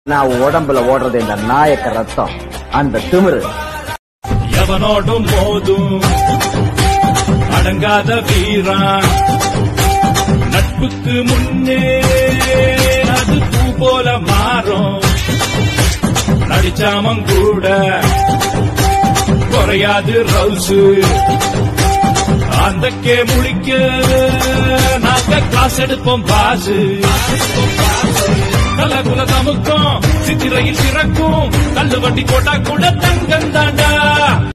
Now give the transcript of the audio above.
நான் உடம்புல ஓடுறது இந்த நாயக்க ரத்தம் அந்த திமிரு எவனோடும் மோதும் அடங்காத வீரான் நட்புக்கு முன்னே அது பூ போல மாறும் நடிச்சாமம் கூட குறையாது ரவுசு அந்தக்கே முழிக்க நாங்க கிளாஸ் எடுப்போம் பாசு கலகுல தமுக்கும் சித்திரையில் சிறக்கும் கல்லு வண்டி போட்டா கூட தங்கம் தாண்டா